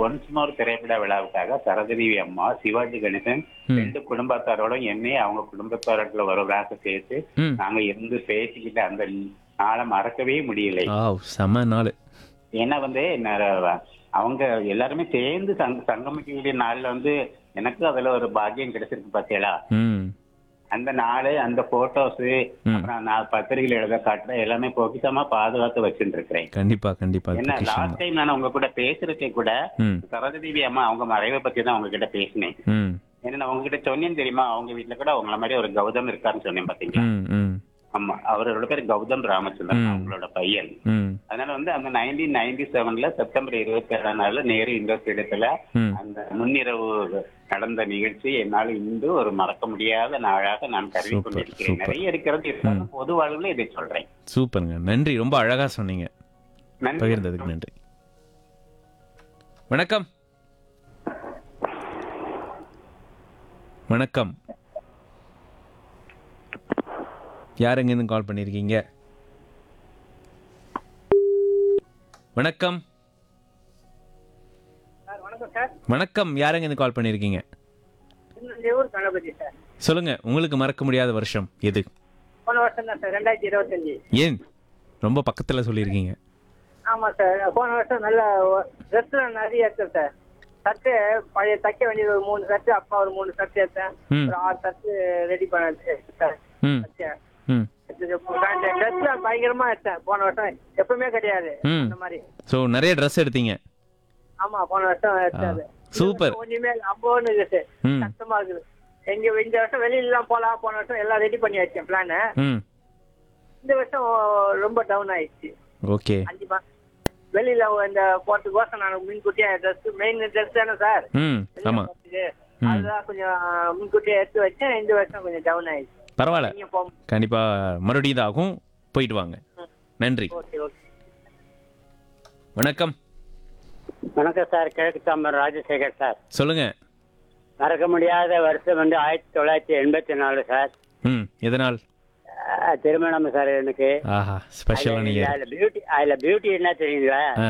Once more திரைப்பட விழாவுக்காக சரஸ்வதி அம்மா சிவாஜி கணேசன் ம். ரெண்டு குடும்பத்தாரோட என்னை அவங்க குடும்பத்தாரோட ஒருவராக சேர்த்து ம் நாங்க இருந்து பேசிக்கிட்டு அந்த நாளை மறக்கவே முடியலை ஆ செம நாள் ஏன்னா வந்து ந- அவங்க எல்லாருமே சேர்ந்து சங்க சங்கமிக்கக்கூடிய நாள்ல வந்து எனக்கு அதுல ஒரு பாக்கியம் கிடைச்சிருக்கு பாத்தீங்களா ம் அந்த நாள் அந்த போட்டோஸ் ம். அப்புறம் நான் பத்திரிகையில் எழுத காட்டுற எல்லாமே பொக்கிஷமா பாதுகாத்து வச்சுட்டு இருக்கிறேன் கண்டிப்பா கண்டிப்பா என்ன பொக்கிஷம் லாஸ்ட் டைம் நான் உங்க கூட பேசுறதுக்கே கூட ம் சரஸ்வதி அம்மா அவங்க மறைவை பத்தி தான் உங்ககிட்ட பேசினேன் ம் ஏன்னா நான் உங்ககிட்ட சொன்னேன் தெரியுமா அவங்க வீட்டுல கூட உங்கள மாதிரி ஒரு கௌதம் இருக்காருன்னு சொன்னேன் பாத்தீங்களா ம் ம் ஆமா அவரோட பேர் கௌதம் ராமச்சந்திரன் ம். அவங்களோட பையன் ம் அதனால வந்து அந்த நைன்டீன் நைன்டி செவன்ல செப்டம்பர் இருபத்தி ஏழாம் நாள்ல நேரு இண்டோர் ஸ்டேடியத்துல ம் அந்த முன்னிரவு நடந்த நிகழ்ச்சி என்னால் இன்று ஒரு மறக்க முடியாத நாளாக நான் கருதி Super, கொண்டிருக்கிறேன் super. நிறைய இருக்கிறது இருந்தாலும் பொது வாழ்வுல இதை சொல்றேன் சூப்பருங்க நன்றி ரொம்ப அழகா சொன்னீங்க நன்றி பகிர்ந்ததுக்கு நன்றி வணக்கம் வணக்கம் யார் எங்கேருந்து கால் பண்ணியிருக்கீங்க வணக்கம் சார் வணக்கம் சார் வணக்கம் யார் எங்கேருந்து கால் பண்ணியிருக்கீங்க திருநெல்வேலூர் கணபதி சார் சொல்லுங்க உங்களுக்கு மறக்க முடியாத வருஷம் எது போன வருஷம் தான் சார் ரெண்டாயிரத்தி இருபத்தஞ்சு ஏன் ரொம்ப பக்கத்துல சொல்லியிருக்கீங்க ஆமா சார் போன வருஷம் நல்ல ட்ரெஸ்ல நிறைய எடுத்தேன் சார் சட்டு பழைய தைக்க வேண்டியது ஒரு மூணு சட்டு அப்பா ஒரு மூணு சட்டு எடுத்தேன் ம். ஒரு ஆறு சட்டு ரெடி பண்ண சார் ம் தச்சேன். ம் ட்ரெஸ்ல பயங்கரமா எடுத்தேன் போன வருஷம் எப்பவுமே கிடையாது ம். அந்த மாதிரி ஸோ நிறைய ட்ரெஸ் எடுத்தீங்க ஆமா போன வருஷம் எடுத்தாரு சூப்பர். ஒண்ணுமே அம்போன்னு இருக்குது ம் கஷ்டமா இருக்குது எங்க இந்த வருஷம் வெளியில எல்லாம் போலாம் போன வருஷம் எல்லாம் ரெடி பண்ணி வச்சேன் பிளான் ம் இந்த வருஷம் ரொம்ப டவுன் ஆயிடுச்சு ஓகே அஞ்சு மாசம் வெளியில இந்த போறதுக்கோசம் நான் முன்கூட்டியே ட்ரெஸ் மெயின் ட்ரெஸ் தானே சார் ம் ஆமா போறதுக்கு. ம். அதுதான் கொஞ்சம் முன்கூட்டியே எடுத்து வச்சேன் இந்த வருஷம் கொஞ்சம் டவுன் ஆயிடுச்சு பரவாயில்ல நீங்க போ கண்டிப்பா மறுபடியும் இதாகும் போயிட்டு வாங்க நன்றி ஓகே ஓகே வணக்கம் வணக்கம் சார் கிழக்கு தாம்பரம் ராஜசேகர் சார் சொல்லுங்க மறக்க முடியாத வருஷம் வந்து ஆயிரத்தி தொள்ளாயிரத்தி எண்பத்தி நாலு சார் ம் எதனால் அஹ், திருமணம் சார் எனக்கு ஆஹா ஸ்பெஷலான இயர் அதுல பியூட்டி அதுல பியூட்டி என்ன தெரியுங்களா ஆ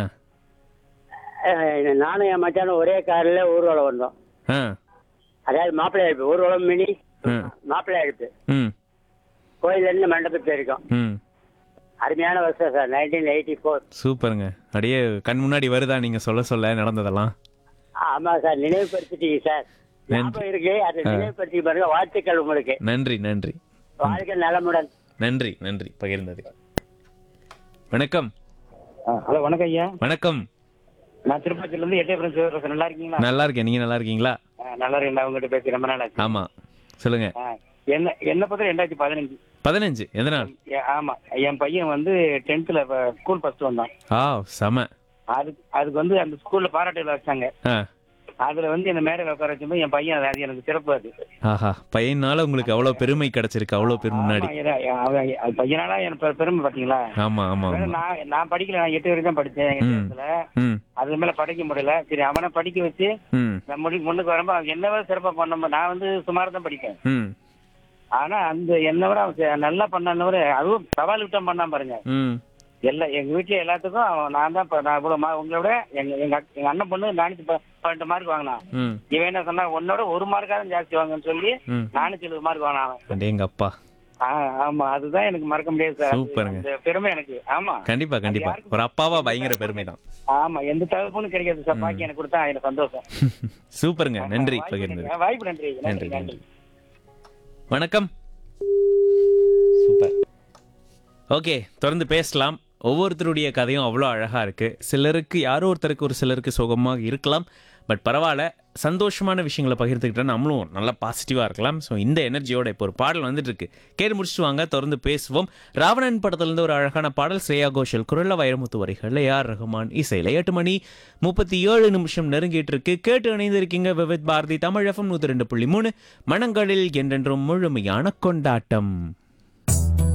அஹ், நானும் என் மச்சானும் ஒரே கார்ல ஊர்வலம் வந்தோம் ஆ அதாவது மாப்பிள்ளை அழைப்பு ஊர்வலம் மினி ம். மாப்பிள்ளை அழைப்பு ம் கோயில்ல இருந்து மண்டபத்து இருக்கோம் ம் அருமையான வருஷம் சார் நைன்டீன் எயிட்டி ஃபோர் சூப்பருங்க அப்படியே கண் முன்னாடி வருதா நீங்க சொல்ல சொல்ல நடந்ததெல்லாம் ஆமா சார் நினைவுபடுத்திட்டீங்க சார் ஞாபகம் இருக்கு அதை நினைவுபடுத்தி பாருங்க வாழ்த்துக்கள் உங்களுக்கு நன்றி நன்றி வாழ்க்கை நலமுடன் நன்றி நன்றி பகிர்ந்தது வணக்கம் ஹலோ வணக்கம் ஐயா வணக்கம் நான் திருப்பதியில இருந்து எட்டயபுரம் சிவராசன் நல்லா இருக்கீங்களா நல்லா இருக்கேன் நீங்க நல்லா இருக்கீங்களா ஆ, நல்லா இருக்கேன் உங்ககிட்ட பேசி ரொம்ப நாள் ஆச்சு ஆமா சொல்லுங்க ஆ, என்ன என்ன பத்தி ரெண்டாயிரத்தி பதினஞ்சு பதினஞ்சு எதனால் ஏ- ஆமா என் பையன் வந்து டென்த்ல ஸ்கூல் ஃபர்ஸ்ட் வந்தான் ஆ செம அதுக்கு அதுக்கு வந்து அந்த ஸ்கூல்ல பாராட்டு விழா வச்சாங்க ஆ அதுல வந்து இந்த மேடையில் உட்கார வச்சும்போது என் பையன் அது- அது எனக்கு சிறப்பு அது ஆஹா பையனால உங்களுக்கு அவ்வளவு பெருமை கிடைச்சிருக்கு அவ்வளவு பேர் முன்னாடி ஆமா, ஏன்னா, அவன் அது பையனால எனக்கு பெ- பெருமை பாத்தீங்களா ஆமா ஆமா வேற ஆமா நான் நான் படிக்கல நான் எட்டு வரைக்கும் தான் படிச்சேன் எட்டு ம். வயசுல ம் அது மேல படிக்க முடியல சரி அவனை படிக்க வச்சு ம் நான் முடி முன்னுக்கு வரும்போது அவன் என்னவே சிறப்பா பண்ண நான் வந்து சுமார் தான் படிப்பேன் ம் ஆனா அந்த என்ன விட அவன் ச- நல்லா பண்ணான்னு அதுவும் சவால் விட்டம் பண்ணான் பாருங்க ம் எல்லா எங்க வீட்டுல எல்லாத்துக்கும் அவன் நான் தான் இப்ப நான் இவ்வளவு மா- உங்களை விட எங்க எங்க அக்- எங்க அண்ணன் பொண்ணு நானூத்தி ப- பன்னெண்டு மார்க் வாங்கினான் ம் இவன் என்ன சொன்னா உன்னோட ஒரு மார்க்காவது ஜாஸ்தி வாங்கன்னு சொல்லி ம் நானூத்தி எழுபது மார்க் வாங்கினான் அவன் அடேங்க அப்பா ஆ, ஆமா அதுதான் எனக்கு மறக்க முடியாது சார் அது- சூப்பருங்க. அந்த பெருமை எனக்கு ஆமா கண்டிப்பா கண்டிப்பா ஒரு அப்பாவா பயங்கர பெருமை தான் ஆமா எந்த தகவலும் கிடைக்காது சார் பாக்கி எனக்கு கொடுத்தா எனக்கு சந்தோஷம் சூப்பருங்க நன்றி வாய்ப்பு பகிர்ந்தது நன்றி. வாய்ப்பு நன்றி நன்றி நன்றி நன்றி நன்றி வணக்கம் சூப்பர் ஓகே தொடர்ந்து பேசலாம் ஒவ்வொருத்தருடைய கதையும் அவ்வளோ அழகாக இருக்குது சிலருக்கு யாரோ ஒருத்தருக்கு ஒரு சிலருக்கு சுகமாக இருக்கலாம் பட் பரவாயில்ல சந்தோஷமான விஷயங்களை பகிர்ந்துக்கிட்டா நம்மளும் நல்லா பாசிட்டிவாக இருக்கலாம் ஸோ இந்த எனர்ஜியோட இப்போ ஒரு பாடல் வந்துட்டு இருக்கு கேட்டு முடிச்சுட்டு வாங்க தொடர்ந்து பேசுவோம் ராவணன் படத்துலேருந்து ஒரு அழகான பாடல் ஸ்ரேயா கோஷல் குரல்ல வைரமுத்து வரிகளில் ஏஆர் ரஹ்மான் இசையில் எட்டு மணி முப்பத்தி ஏழு நிமிஷம் நெருங்கிட்டு இருக்கு கேட்டு இணைந்திருக்கீங்க விவித் பாரதி தமிழ் எஃப்எம் நூற்றி ரெண்டு புள்ளி மூணு மனங்களில் என்றென்றும் முழுமையான கொண்டாட்டம்